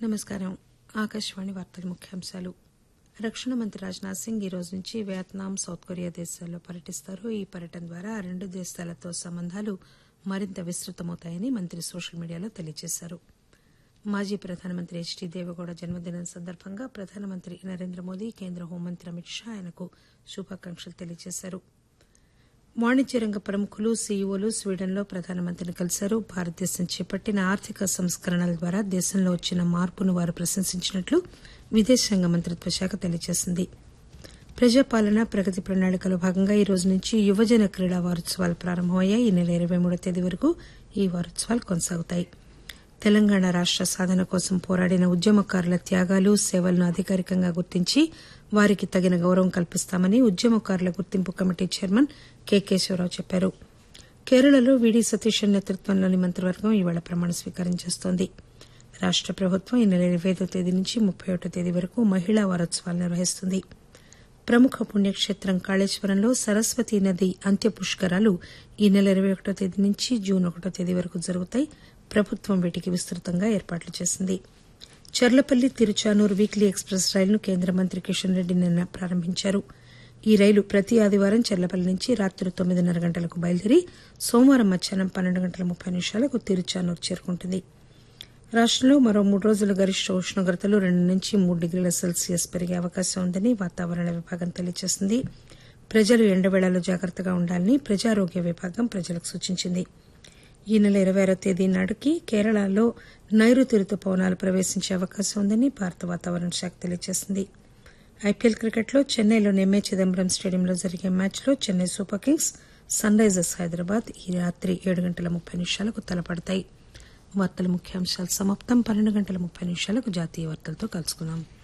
నమస్కారం ఆకాశవాణి వార్తల ముఖ్యాంశాలు రక్షణ మంత్రి రాజ్నాథ్ సింగ్ ఈ రోజు నుంచి వియత్నాం సౌత్ కొరియా దేశాల్లో పర్యటిస్తారు ఈ పర్యటన ద్వారా ఆ రెండు దేశాలతో సంబంధాలు మరింత విస్తృతమవుతాయని మంత్రి సోషల్ మీడియాలో తెలియజేశారు మాజీ ప్రధానమంత్రి హెచ్డీ దేవగౌడ జన్మదినం సందర్భంగా ప్రధానమంత్రి నరేంద్ర మోదీ కేంద్ర హోంమంత్రి అమిత్ షా ఆయనకు శుభాకాంక్షలు తెలియజేశారు వాణిజ్య రంగ ప్రముఖులు సీఈఓలు స్వీడన్లో ప్రధానమంత్రిని కలిశారు భారతదేశం చేపట్టిన ఆర్థిక సంస్కరణల ద్వారా దేశంలో వచ్చిన మార్పును వారు ప్రశంసించినట్లు విదేశాంగ మంత్రిత్వ శాఖ తెలియజేసింది ప్రజాపాలన ప్రగతి ప్రణాళికలో భాగంగా ఈ రోజు నుంచి యువజన క్రీడా వారోత్సవాలు ప్రారంభమయ్యాయి ఈ నెల ఇరవై మూడో తేదీ వరకు ఈ వారోత్సవాలు కొనసాగుతాయి తెలంగాణ రాష్ట సాధన కోసం పోరాడిన ఉద్యమకారుల త్యాగాలు సేవలను అధికారికంగా గుర్తించి వారికి తగిన గౌరవం కల్పిస్తామని ఉద్యమకారుల గుర్తింపు కమిటీ చైర్మన్ కె కేశవరావు చెప్పారు కేరళలో వీడీ సతీశన్ నేతృత్వంలోని మంత్రివర్గం ఇవాళ ప్రమాణ స్వీకారం చేస్తోంది రాష్ట ప్రభుత్వం ఈ నెల ఇరవై ఐదో తేదీ నుంచి ముప్పై ఒకటో తేదీ వరకు మహిళా వారోత్సవాలు నిర్వహిస్తుంది ప్రముఖ పుణ్యక్షేత్రం కాళేశ్వరంలో సరస్వతీ నది అంత్య పుష్కరాలు ఈ నెల ఇరవై ఒకటో తేదీ నుంచి జూన్ ఒకటో తేదీ వరకు జరుగుతాయి ప్రభుత్వం వీటికి విస్తృతంగా ఏర్పాట్లు చేసింది చర్లపల్లి తిరుచానూరు వీక్లీ ఎక్స్ప్రెస్ రైలును కేంద్ర మంత్రి కిషన్ రెడ్డి నిన్న ప్రారంభించారు ఈ రైలు ప్రతి ఆదివారం చర్లపల్లి నుంచి రాత్రి తొమ్మిదిన్నర గంటలకు బయలుదేరి సోమవారం మధ్యాహ్నం పన్నెండు గంటల ముప్పై నిమిషాలకు తిరుచానూరు చేరుకుంటుంది రాష్టంలో మరో మూడు రోజులు గరిష్ట ఉష్ణోగ్రతలు రెండు నుంచి మూడు డిగ్రీల సెల్సియస్ పెరిగే అవకాశం ఉందని వాతావరణ విభాగం తెలియజేసింది ప్రజలు ఎండవేళలో జాగ్రత్తగా ఉండాలని ప్రజారోగ్య విభాగం ప్రజలకు సూచించింది ఈ నెల ఇరవై ఆరో తేదీ నాటికి కేరళలో నైరుతి రుతుపవనాలు ప్రవేశించే అవకాశం ఉందని భారత వాతావరణ శాఖ తెలియజేసింది ఐపీఎల్ క్రికెట్లో చెన్నైలోని ఎంఏ చిదంబరం స్టేడియంలో జరిగే మ్యాచ్లో Chennai Super Kings Sunrisers Hyderabad ఈ రాత్రి ఏడు గంటల ముప్పై నిమిషాలకు తలపడతాయి వార్తల ముఖ్యాంశాలు సమాప్తం పన్నెండు గంటల ముప్పై నిమిషాలకు జాతీయ వార్తలతో కలుసుకుందాం